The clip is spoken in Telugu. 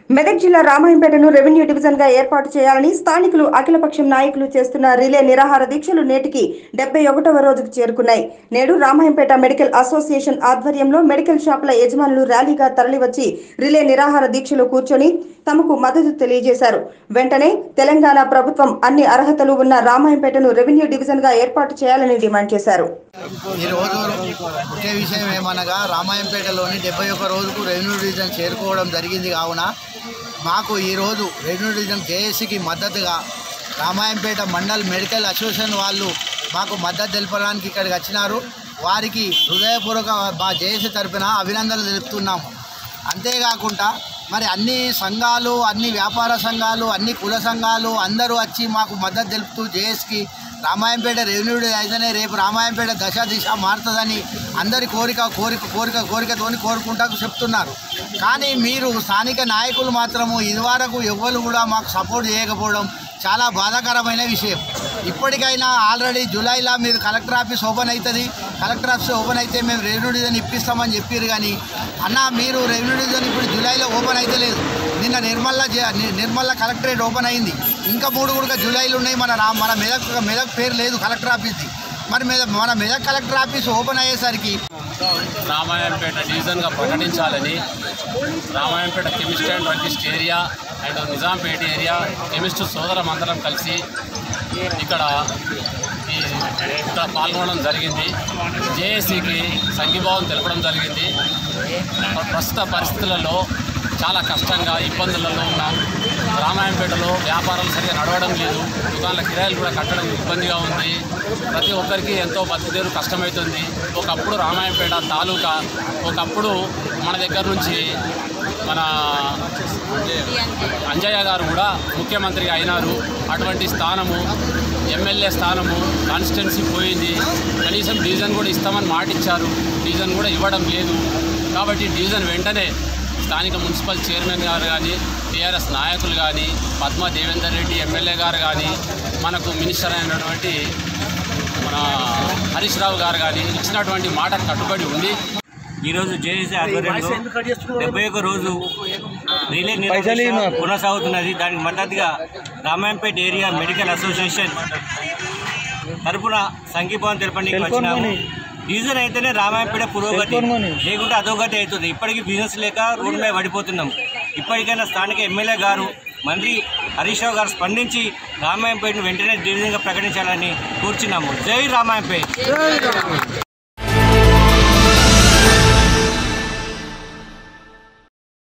మెదక్ జిల్లా రామాయంపేటను రెవెన్యూ డివిజన్ గా ఏర్పాటు చేయాలని స్థానికులు అఖిలపక్షం నాయకులు చేస్తున్న రిలే నిరాహార దీక్షలు నేటికి డెబ్బై ఒకటవ రోజుకు చేరుకున్నాయి నేడు రామాయంపేట మెడికల్ అసోసియేషన్ ఆధ్వర్యంలో మెడికల్ షాపుల యజమానులు ర్యాలీగా తరలివచ్చి రిలే నిరాహార దీక్షలో కూర్చొని తమకు మద్దతు తెలియజేశారు వెంటనే తెలంగాణ ప్రభుత్వం అన్ని అర్హతలు ఉన్న రామాయంపేటను రెవెన్యూ డివిజన్ గా ఏర్పాటు చేయాలని డిమాండ్ చేశారు ఈ రోజు ముఖ్య విషయం ఏమనగా రామాయంపేటలోని డెబ్బై ఒక్క రోజుకు రెవెన్యూ డివిజన్ చేరుకోవడం జరిగింది కావున మాకు ఈరోజు రెవెన్యూ డివిజన్ జేఏసీకి మద్దతుగా రామాయంపేట మండల్ మెడికల్ అసోసియేషన్ వాళ్ళు మాకు మద్దతు తెలపడానికి ఇక్కడికి వచ్చినారు వారికి హృదయపూర్వక మా జేఏసీ తరపున అభినందనలు తెలుపుతున్నాము అంతేకాకుండా మరి అన్ని సంఘాలు అన్ని వ్యాపార సంఘాలు అన్ని కుల సంఘాలు అందరూ వచ్చి మాకు మద్దతు తెలుపుతూ జేఎస్కి రామాయంపేట రెవెన్యూ అయితేనే రేపు రామాయంపేట దశ దిశ మారుతుందని అందరి కోరిక కోరిక కోరిక కోరికతోని కోరుకుంటా చెప్తున్నారు కానీ మీరు స్థానిక నాయకులు మాత్రము ఇదివరకు ఎవ్వరు కూడా మాకు సపోర్ట్ చేయకపోవడం చాలా బాధాకరమైన విషయం ఇప్పటికైనా ఆల్రెడీ జూలైలో మీరు కలెక్టర్ ఆఫీస్ ఓపెన్ అవుతుంది కలెక్టర్ ఆఫీస్ ఓపెన్ అయితే మేము రెవెన్యూ డివిజన్ ఇప్పిస్తామని చెప్పారు కానీ అన్న మీరు రెవెన్యూ డివిజన్ ఇప్పుడు జూలైలో ఓపెన్ అయితే లేదు నిన్న నిర్మల్ల జ- ని- నిర్మల్ల కలెక్టరేట్ ఓపెన్ అయింది ఇంకా మూడు కూడా జూలైలో ఉన్నాయి మన రా మన మెదక్ మెదక్ పేరు లేదు కలెక్టర్ ఆఫీస్ది మరి మెద మన మెదక్ కలెక్టర్ ఆఫీస్ ఓపెన్ అయ్యేసరికి రామాయంపేట డివిజన్గా ప్రకటించాలని Ramayampet chemist and druggist area and Nizampet area chemist సోదరం అందరం కలిసి ఇక్కడ ఈ ఇక్కడ పాల్గొనడం జరిగింది జేఏసీకి సంఘీభావం తెలపడం జరిగింది ప్రస్తుత పరిస్థితులలో చాలా కష్టంగా ఇబ్బందులలో ఉన్నాం రామాయంపేటలో వ్యాపారాలు సరిగా నడవడం లేదు దుకాణాల కిరాయిలు కూడా కట్టడం ఇబ్బందిగా ఉంది ప్రతి ఒక్కరికి ఎంతో బతికేరు కష్టమవుతుంది ఒకప్పుడు రామాయంపేట తాలూకా ఒకప్పుడు మన దగ్గర నుంచి మన అంజయ్య గారు కూడా ముఖ్యమంత్రిగా అయినారు అటువంటి స్థానము ఎమ్మెల్యే స్థానము కాన్స్టిట్యున్సీ పోయింది కనీసం డివిజన్ కూడా ఇస్తామని మాట ఇచ్చారు డివిజన్ కూడా ఇవ్వడం లేదు కాబట్టి డివిజన్ వెంటనే స్థానిక మున్సిపల్ చైర్మన్ గారు కానీ టీఆర్ఎస్ నాయకులు కానీ పద్మా దేవేందర్ రెడ్డి ఎమ్మెల్యే గారు కానీ మనకు మినిస్టర్ అయినటువంటి మన హరీష్ రావు గారు కానీ ఇచ్చినటువంటి మాటకు కట్టుబడి ఉండి ఈరోజు జేఏసీ ఆధ్వర్యంలో డెబ్బై ఒక రోజు రిలే నిరాకరణ కొనసాగుతున్నది దానికి మద్దతుగా రామాయంపేట ఏరియా మెడికల్ అసోసియేషన్ తరపున సంఘీభావం తెలపడానికి వచ్చినాము డివిజన్ అయితేనే రామాయంపేట పురోగతి లేకుంటే అధోగతి అవుతుంది ఇప్పటికీ బిజినెస్ లేక రోడ్డు మీద పడిపోతున్నాం ఇప్పటికైనా స్థానిక ఎమ్మెల్యే గారు మంత్రి హరీష్ రావు గారు స్పందించి రామాయంపేటను వెంటనే డివిజన్గా ప్రకటించాలని కూర్చున్నాము జై రామాయంపేట